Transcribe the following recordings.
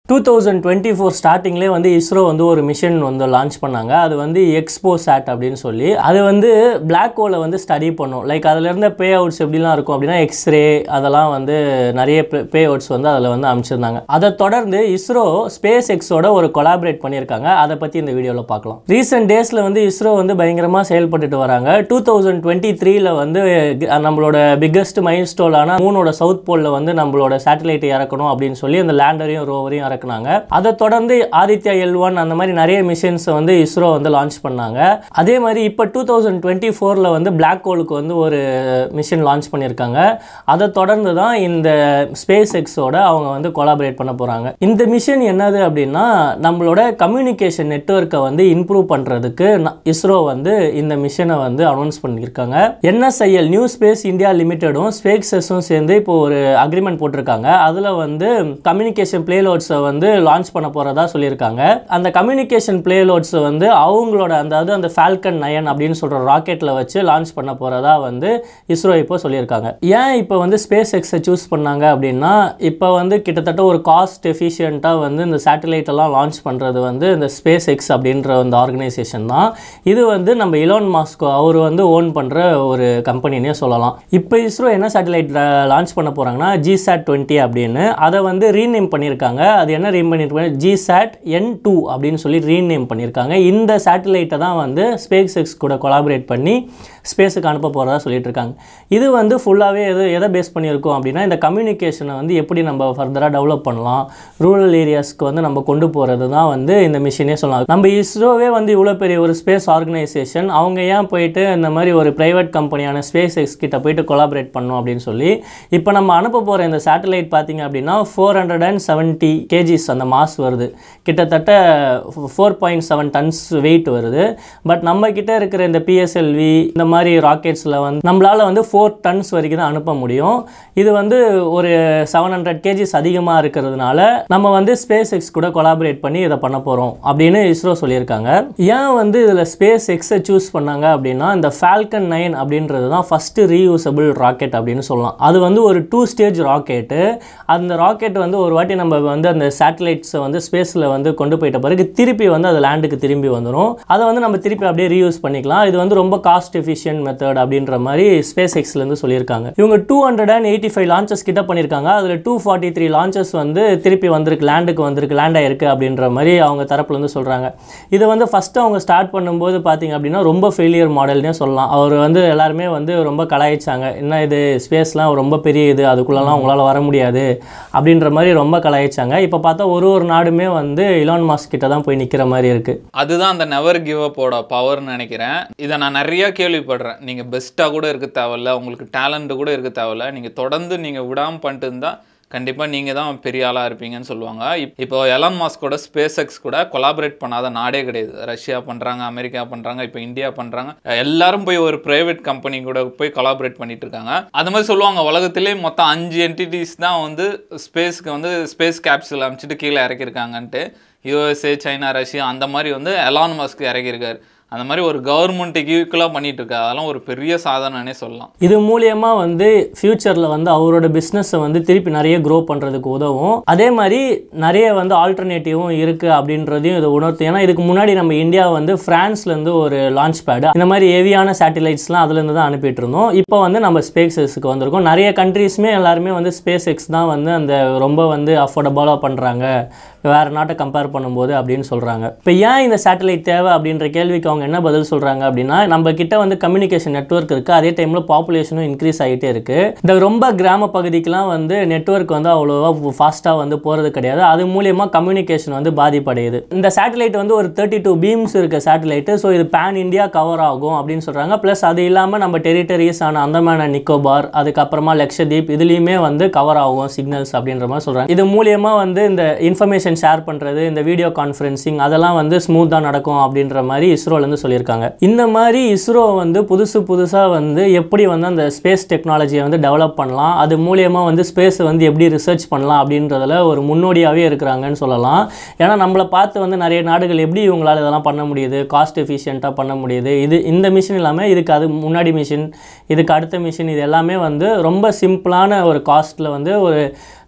two thousand twenty four ஸ்டார்டிங்லேயே வந்து இஸ்ரோ வந்து ஒரு மிஷன் வந்து லான்ச் பண்ணாங்க அது வந்து எக்ஸ்போ சாட் அப்படின்னு சொல்லி அது வந்து பிளாக் ஹோலை வந்து ஸ்டடி பண்ணும் லைக் அதில் இருந்த பே அவுட்ஸ் எப்படிலாம் இருக்கும் அப்படின்னா எக்ஸ்ரே அதெல்லாம் வந்து நிறைய பே அவுட்ஸ் வந்து அதில் வந்து அமைச்சிருந்தாங்க அதை தொடர்ந்து இஸ்ரோ ஸ்பேஸ் எக்ஸோட ஒரு கொலாபரேட் பண்ணியிருக்காங்க அதை பற்றி இந்த வீடியோவில் பார்க்கலாம் ரீசெண்ட் டேஸில் வந்து இஸ்ரோ வந்து பயங்கரமாக செயல்பட்டுட்டு வராங்க டூ தௌசண்ட் டுவெண்ட்டி த்ரீல வந்து அஹ், நம்மளோட பிக்கஸ்ட் மைல் ஸ்டோலான மூனோட சவுத் போலில் வந்து நம்மளோட சேட்டலைட் இறக்கணும் அப்படின்னு சொல்லி அந்த லேண்டரையும் ரோவரையும் இறக்குனாங்க அதை தொடர்ந்து ஆதித்யா எல் ஒன் அந்த மாதிரி நிறைய மிஷன்ஸை வந்து இஸ்ரோ வந்து லான்ச் பண்ணாங்க அதே மாதிரி இப்போ டூ தௌசண்ட் டுவெண்ட்டி ஃபோரில் வந்து பிளாக் ஹோலுக்கு வந்து ஒரு மிஷன் லான்ச் பண்ணியிருக்காங்க அதை தொடர்ந்து தான் இந்த ஸ்பேஸ் எக்ஸோட அவங்க வந்து கொலாபரேட் பண்ண போகிறாங்க இந்த மிஷன் என்னது அப்படின்னா நம்மளோட கம்யூனிகேஷன் நெட்வொர்க்கை வந்து இம்ப்ரூவ் பண்ணுறதுக்கு இஸ்ரோ வந்து இந்த மிஷனை வந்து அனௌன்ஸ் பண்ணியிருக்காங்க என்எஸ்ஐஎல் நியூ ஸ்பேஸ் இந்தியா லிமிட்டடும் ஸ்பேக்ஸஸும் சேர்ந்து இப்போ ஒரு அக்ரிமெண்ட் போட்டிருக்காங்க அதில் வந்து கம்யூனிகேஷன் பிளேலோட்ஸை வந்து லான்ச் பண்ண போகிறதா சொல்லியிருக்காங்க அந்த கம்யூனிகேஷன் பிளேலோட்ஸை வந்து அவங்களோட அந்த அது அந்த ஃபால்கன் நயன் அப்படின்னு சொல்கிற ராக்கெட்டில் வச்சு லான்ச் பண்ண போகிறதா வந்து இஸ்ரோ இப்போ சொல்லியிருக்காங்க ஏன் இப்போ வந்து ஸ்பேஸ் எக்ஸை சூஸ் பண்ணாங்க அப்படின்னா இப்போ வந்து கிட்டத்தட்ட ஒரு காஸ்ட் எஃபிஷியண்ட்டாக வந்து இந்த சேட்டலைட் எல்லாம் லான்ச் பண்ணுறது வந்து இந்த ஸ்பேஸ் எக்ஸ் அப்படின்ற அந்த ஆர்கனைசேஷன் தான் இது வந்து நம்ம இலான் மாஸ்கோ அவர் வந்து ஓன் பண்ணுற ஒரு கம்பெனினே சொல்லலாம் இப்போ இஸ்ரோ என்ன சேட்டலைட் லான்ச் பண்ண போகிறாங்கன்னா ஜிசாட் டுவெண்ட்டி அப்படின்னு அதை வந்து ரீநேம் பண்ணியிருக்காங்க அது என்ன ரீம் பண்ணியிருக்காங்க ஜிசாட் என் டூ அப்படின்னு சொல்லி ரீநேம் பண்ணியிருக்காங்க இந்த சேட்டலைட்டை தான் வந்து ஸ்பேஸ் எக்ஸ் கூட கொலாபரேட் பண்ணி ஸ்பேஸுக்கு அனுப்ப போகிறதா சொல்லிட்டு இருக்காங்க இது வந்து ஃபுல்லாகவே எது எதை பேஸ் பண்ணியிருக்கோம் அப்படின்னா இந்த கம்யூனிகேஷனை வந்து எப்படி நம்ம ஃபர்தராக டெவலப் பண்ணலாம் ரூரல் ஏரியாஸ்க்கு வந்து நம்ம கொண்டு போகிறது தான் வந்து இந்த மிஷினே சொல்லலாம் நம்ம இஸ்ரோவே வந்து இவ்வளோ பெரிய ஒரு ஸ்பேஸ் ஆர்கனைசேஷன் அவங்க ஏன் போயிட்டு இந்த மாதிரி ஒரு ப்ரைவேட் கம்பெனியான ஸ்பேஸ் எக்ஸ் கிட்ட போயிட்டு கொலாபரேட் பண்ணோம் அப்படின்னு சொல்லி இப்போ நம்ம அனுப்ப போகிற இந்த சேட்டலைட் பார்த்தீங்க அப்படின்னா four hundred and seventy kgs அந்த மாஸ் வருது கிட்டத்தட்ட four point seven tons weight but பட் நம்ம கிட்ட இருக்கிற இந்த பிஎஸ்எல்வி இந்த மாதிரி ராக்கெட்ஸில் வந்து நம்மளால் வந்து ஃபோர் டன்ஸ் வரைக்கும் தான் அனுப்ப முடியும் இது வந்து ஒரு செவன் ஹண்ட்ரட் கேஜிஸ் அதிகமாக இருக்கிறதுனால நம்ம வந்து ஸ்பேஸ் எக்ஸ் கூட கொலாபரேட் பண்ணி இதை பண்ண போகிறோம் அப்படின்னு இஸ்ரோ சொல்லியிருக்காங்க ஏன் வந்து இதில் ஸ்பேஸ் எக்ஸை சூஸ் பண்ணாங்க அப்படின்னா இந்த ஃபால்கன் நைன் அப்படின்றது தான் ஃபஸ்ட்டு ரீயூசபிள் ராக்கெட் அப்படின்னு சொல்லலாம் அது வந்து ஒரு டூ ஸ்டேஜ் ராக்கெட்டு அந்த ராக்கெட் வந்து ஒரு வாட்டி நம்ம வந்து அந்த சேட்டலைட்ஸை வந்து ஸ்பேஸில் வந்து கொண்டு போயிட்ட பிறகு திருப்பி வந்து அது லேண்டுக்கு திரும்பி வந்துடும் அதை வந்து நம்ம திருப்பி அப்படியே ரீயூஸ் பண்ணிக்கலாம் இது வந்து ரொம்ப காஸ்ட் எஃபிஷியன்ட் மெத்தட் அப்படின்ற மாதிரி ஸ்பேஸ் எக்ஸ்லேருந்து சொல்லியிருக்காங்க இவங்க two hundred and eighty five launches கிட்ட பண்ணியிருக்காங்க அதில் டூ ஃபார்ட்டி த்ரீ லான்ச்சஸ் வந்து திருப்பி வந்திருக்கு லேண்டுக்கு வந்திருக்கு லேண்ட் ஆயிருக்கு அப்படின்ற மாதிரி அவங்க தரப்புலேருந்து சொல்கிறாங்க இது வந்து ஃபஸ்ட்டு அவங்க ஸ்டார்ட் பண்ணும்போது பார்த்தீங்க அப்படின்னா ரொம்ப ஃபெயிலியர் மாடல்னே சொல்லலாம் அவர் வந்து எல்லாருமே வந்து ரொம்ப கலாய்ச்சாங்க என்ன இது ஸ்பேஸ்லாம் ரொம்ப பெரிய இது அதுக்குள்ளெல்லாம் உங்களால் வர முடியாது அப்படின்ற மாதிரி ரொம்ப கலாய்ச்சாங்க இப்போ பார்த்தா ஒரு ஒரு நாடுமே வந்து இலான் மாஸ்க் கிட்ட தான் போய் நிற்கிற மாதிரி இருக்குது அதுதான் அந்த நெவர் கிவ் அப்போட பவர்னு நினைக்கிறேன் இதை நான் நிறைய கேள்விப்படுறேன் நீங்கள் பெஸ்ட்டாக கூட இருக்க தேவையில்ல உங்களுக்கு டேலண்ட் கூட இருக்க தேவையில்ல நீங்கள் தொடர்ந்து நீங்கள் விடாமல் பண்ணிட்டு இருந்தால் கண்டிப்பாக நீங்கள் தான் பெரிய ஆளாக இருப்பீங்கன்னு சொல்லுவாங்க இப்- இப்போ எலான் மாஸ்கோட ஸ்பேஸ் எக்ஸ் கூட கொலாபரேட் பண்ணாத நாடே கிடையாது ரஷ்யா பண்ணுறாங்க அமெரிக்கா பண்ணுறாங்க இப்போ இந்தியா பண்ணுறாங்க எல்லாரும் போய் ஒரு ப்ரைவேட் கம்பெனி கூட போய் கொலாபரேட் பண்ணிட்டு இருக்காங்க அது மாதிரி சொல்லுவாங்க உலகத்திலே மொத்தம் அஞ்சு என்டிட்டிஸ் தான் வந்து ஸ்பேஸ்க்கு வந்து ஸ்பேஸ் கேப்சூல் அமைச்சிட்டு கீழே இறக்கியிருக்காங்கன்ட்டு யூஎஸ்ஏ சைனா ரஷ்யா அந்த மாதிரி வந்து எலான் மாஸ்க் இறக்கியிருக்காரு அந்த மாதிரி ஒரு கவர்மெண்ட்டுக்கு ஈக்குவலாக பண்ணிட்டு இருக்காரு அதெல்லாம் ஒரு பெரிய சாதனைனே சொல்லலாம் இது மூலியமா வந்து ஃபியூச்சரில் வந்து அவரோட பிஸ்னஸை வந்து திருப்பி நிறைய க்ரோ பண்ணுறதுக்கு உதவும் அதே மாதிரி நிறைய வந்து ஆல்டர்னேட்டிவும் இருக்குது அப்படின்றதையும் இதை உணர்த்து ஏன்னா இதுக்கு முன்னாடி நம்ம இந்தியா வந்து ஃப்ரான்ஸ்லேருந்து ஒரு லான்ச் பேடு இந்த மாதிரி ஹெவியான சேட்டலைட்ஸ்லாம் அதுலேருந்து தான் அனுப்பிட்டு இருந்தோம் இப்போ வந்து நம்ம ஸ்பேஸ் எக்ஸுக்கு வந்திருக்கோம் நிறைய கண்ட்ரீஸுமே எல்லாருமே வந்து ஸ்பேஸ் எக்ஸ் தான் வந்து அந்த ரொம்ப வந்து அஃபோர்டபுளாக பண்ணுறாங்க வேறு நாட்டை கம்பேர் பண்ணும்போது அப்படின்னு சொல்கிறாங்க இப்போ ஏன் இந்த சேட்டலைட் தேவை அப்படின்ற கேள்விக்கு அவங்க என்ன பதில் சொல்கிறாங்க அப்படின்னா நம்ம கிட்ட வந்து கம்யூனிகேஷன் நெட்வொர்க் இருக்குது அதே டைமில் பாப்புலேஷனும் இன்க்ரீஸ் ஆகிட்டே இருக்குது இந்த ரொம்ப கிராம பகுதிக்கெலாம் வந்து நெட்வொர்க் வந்து அவ்வளோவா ஃபாஸ்ட்டாக வந்து போகிறது கிடையாது அது மூலியமாக கம்யூனிகேஷன் வந்து பாதிப்படையுது இந்த சேட்டலைட் வந்து ஒரு தேர்ட்டி டூ பீம்ஸ் இருக்க சேட்டலைட்டு ஸோ இது பேன் இந்தியா கவர் ஆகும் அப்படின்னு சொல்கிறாங்க ப்ளஸ் அது இல்லாமல் நம்ம டெரிட்டரிஸ் ஆன அந்தமான் அண்ட் நிக்கோபார் அதுக்கப்புறமா லக்ஷதீப் இதுலேயுமே வந்து கவர் ஆகும் சிக்னல்ஸ் அப்படின்ற மாதிரி சொல்கிறாங்க இது மூலியமாக வந்து இந்த இன்ஃபர்மேஷன் ஷேர் பண்ணுறது இந்த வீடியோ கான்ஃபரன்சிங் அதெல்லாம் வந்து ஸ்மூத்தாக நடக்கும் அப்படின்ற மாதிரி இஸ்ரோலேருந்து சொல்லியிருக்காங்க இந்த மாதிரி இஸ்ரோ வந்து புதுசு புதுசாக வந்து எப்படி வந்து அந்த ஸ்பேஸ் டெக்னாலஜியை வந்து டெவலப் பண்ணலாம் அது மூலியமாக வந்து ஸ்பேஸை வந்து எப்படி ரிசர்ச் பண்ணலாம் அப்படின்றதுல ஒரு முன்னோடியாகவே இருக்கிறாங்கன்னு சொல்லலாம் ஏன்னா நம்மளை பார்த்து வந்து நிறைய நாடுகள் எப்படி இவங்களால இதெல்லாம் பண்ண முடியுது காஸ்ட் எஃபிஷியண்ட்டாக பண்ண முடியுது இது இந்த மிஷின் இல்லாமல் இதுக்கு அது முன்னாடி மிஷின் இதுக்கு அடுத்த மிஷின் இது எல்லாமே வந்து ரொம்ப சிம்பிளான ஒரு காஸ்ட்டில் வந்து ஒரு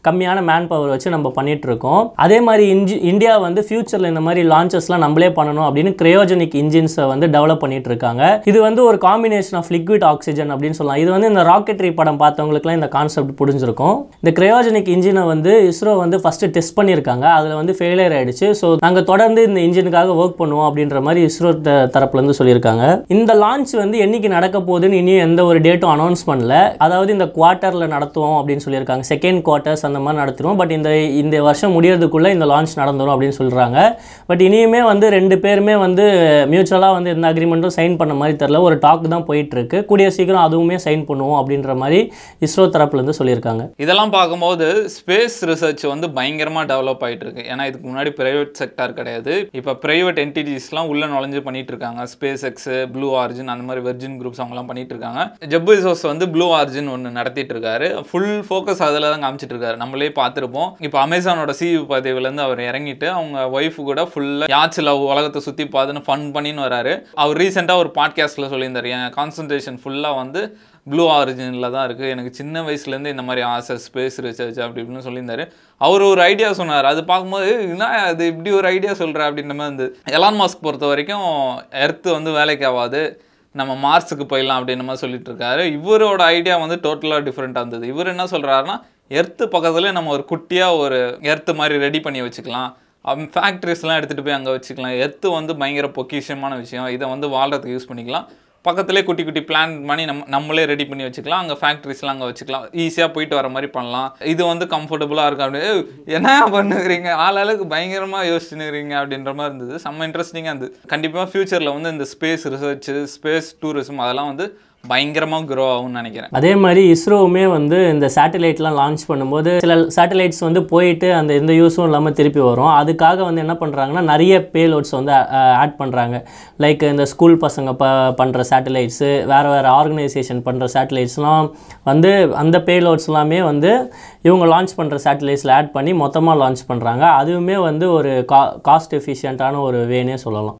கம்மியான மேன் பவர் வச்சு நம்ம பண்ணிட்டு இருக்கோம் அதே மாதிரி இன்ஜி இந்தியா வந்து ஃபியூச்சரில் இந்த மாதிரி லான்ச்சஸ்லாம் நம்மளே பண்ணணும் அப்படின்னு கிரையோஜெனிக் இன்ஜின்ஸை வந்து டெவலப் பண்ணிட்டு இருக்காங்க இது வந்து ஒரு காம்பினேஷன் ஆஃப் லிக்விட் ஆக்சிஜன் அப்படின்னு சொல்லலாம் இது வந்து இந்த ராக்கெட்ரி படம் பார்த்தவங்களுக்குலாம் இந்த கான்செப்ட் புரிஞ்சிருக்கும் இந்த கிரையோஜெனிக் இன்ஜினை வந்து இஸ்ரோ வந்து ஃபர்ஸ்ட் டெஸ்ட் பண்ணியிருக்காங்க அதில் வந்து ஃபெயிலியர் ஆயிடுச்சு ஸோ நாங்கள் தொடர்ந்து இந்த இன்ஜினுக்காக ஒர்க் பண்ணுவோம் அப்படின்ற மாதிரி இஸ்ரோ த- தரப்புலேருந்து சொல்லியிருக்காங்க இந்த லான்ச் வந்து என்னைக்கு நடக்க போகுதுன்னு இனியும் எந்த ஒரு டேட்டும் அனௌன்ஸ் பண்ணல அதாவது இந்த குவார்ட்டரில் நடத்துவோம் அப்படின்னு சொல்லியிருக்காங்க செகண்ட் குவார்ட்டர்ஸ் அந்த மாதிரி நடத்திடுவோம் பட் இந்த இந்த வருஷம் முடியறதுக்குள்ளே இந்த லான்ச் நடந்துரும் அப்படின்னு சொல்கிறாங்க பட் இனியுமே வந்து ரெண்டு பேருமே வந்து மியூச்சுவலாக வந்து எந்த அக்ரிமெண்ட்டும் சைன் பண்ண மாதிரி தெரில ஒரு டாக் தான் போயிட்டு இருக்கு கூடிய சீக்கிரம் அதுவுமே சைன் பண்ணுவோம் அப்படின்ற மாதிரி இஸ்ரோ தரப்புலேருந்து சொல்லியிருக்காங்க இதெல்லாம் பார்க்கும்போது ஸ்பேஸ் ரிசர்ச் வந்து பயங்கரமாக டெவலப் ஆயிட்டு இருக்கு ஏன்னா இதுக்கு முன்னாடி பிரைவேட் செக்டார் கிடையாது இப்போ பிரைவேட் என்டிட்டிஸ்லாம் உள்ள நுழைஞ்சு பண்ணிட்டு இருக்காங்க ஸ்பேஸ் எக்ஸ் ப்ளூ ஆர்ஜின் அந்த மாதிரி வெர்ஜின் குரூப்ஸ் அவங்கலாம் பண்ணிட்டு இருக்காங்க ஜெப்பு ரிசோர்ஸ் வந்து ப்ளூ ஆர்ஜின் ஒன்று நடத்திட்டு இருக்காரு ஃபுல் ஃபோக்கஸ் அதில் தான் காமிச்சிட்டு இருக்காரு நம்மளே பார்த்துருப்போம் இப்போ அமேசானோட சிஇஓ பதவியிலேருந்து அவர் இறங்கிட்டு அவங்க ஒய்ஃப் கூட ஃபுல்லாக யாச்சில் உலகத்தை சுற்றி பார்த்துன்னு ஃபன் பண்ணின்னு வராரு அவர் ரீசெண்டாக ஒரு பாட்காஸ்ட்டில் சொல்லியிருந்தார் என் கான்சன்ட்ரேஷன் ஃபுல்லாக வந்து ப்ளூ ஆரிஜினில் தான் இருக்குது எனக்கு சின்ன வயசுலேருந்து இந்த மாதிரி ஆசை ஸ்பேஸ் ரிசர்ச் அப்படி இப்படின்னு சொல்லியிருந்தாரு அவர் ஒரு ஐடியா சொன்னார் அது பார்க்கும்போது என்ன அது இப்படி ஒரு ஐடியா சொல்கிற அப்படின்ற மாதிரி இருந்து எலான் மாஸ்க் பொறுத்த வரைக்கும் எர்த்து வந்து வேலைக்கு ஆகாது நம்ம மார்ஸுக்கு போயிடலாம் அப்படின்ற மாதிரி சொல்லிட்டு இருக்காரு இவரோட ஐடியா வந்து டோட்டலாக டிஃப்ரெண்ட்டாக இருந்தது இவர் என்ன சொல்கிறாருன்னா எர்த்து பக்கத்துலேயே நம்ம ஒரு குட்டியாக ஒரு எர்த்து மாதிரி ரெடி பண்ணி வச்சுக்கலாம் ஃபேக்ட்ரிஸ்லாம் எடுத்துகிட்டு போய் அங்கே வச்சுக்கலாம் எர்த்து வந்து பயங்கர பொக்கிஷமான விஷயம் இதை வந்து வாழ்கிறதுக்கு யூஸ் பண்ணிக்கலாம் பக்கத்துலேயே குட்டி குட்டி பிளான் பண்ணி நம்ம நம்மளே ரெடி பண்ணி வச்சுக்கலாம் அங்கே ஃபேக்ட்ரிஸ்லாம் அங்கே வச்சுக்கலாம் ஈஸியாக போயிட்டு வர மாதிரி பண்ணலாம் இது வந்து கம்ஃபர்டபுளாக இருக்கும் அப்படின்னு "ஏய், என்ன பண்ணுகிறீங்க ஆளாளுக்கு பயங்கரமாக யோசிச்சுனுக்கிறீங்க அப்படின்ற மாதிரி இருந்தது செம்ம இன்ட்ரெஸ்டிங்காக இருந்தது கண்டிப்பாக ஃப்யூச்சரில் வந்து இந்த ஸ்பேஸ் ரிசர்ச் ஸ்பேஸ் டூரிசம் அதெல்லாம் வந்து பயங்கரமாக க்ரோ ஆகும்னு நினைக்கிறேன் அதே மாதிரி இஸ்ரோவுமே வந்து இந்த சேட்டலைட்லாம் லான்ச் பண்ணும்போது சில சேட்டலைட்ஸ் வந்து போயிட்டு அந்த எந்த யூஸும் இல்லாமல் திருப்பி வரும் அதுக்காக வந்து என்ன பண்ணுறாங்கன்னா நிறைய பேலோட்ஸ் வந்து ஆட் பண்ணுறாங்க லைக் இந்த ஸ்கூல் பசங்க ப பண்ணுற சேட்டலைட்ஸு வேறு வேறு ஆர்கனைசேஷன் பண்ணுற சேட்டலைட்ஸ்லாம் வந்து அந்த பேலோட்ஸ் எல்லாமே வந்து இவங்க லான்ச் பண்ணுற சேட்டலைட்ஸில் ஆட் பண்ணி மொத்தமாக லான்ச் பண்ணுறாங்க அதுவுமே வந்து ஒரு கா காஸ்ட் எஃபிஷியண்ட்டான ஒரு வேனே சொல்லலாம்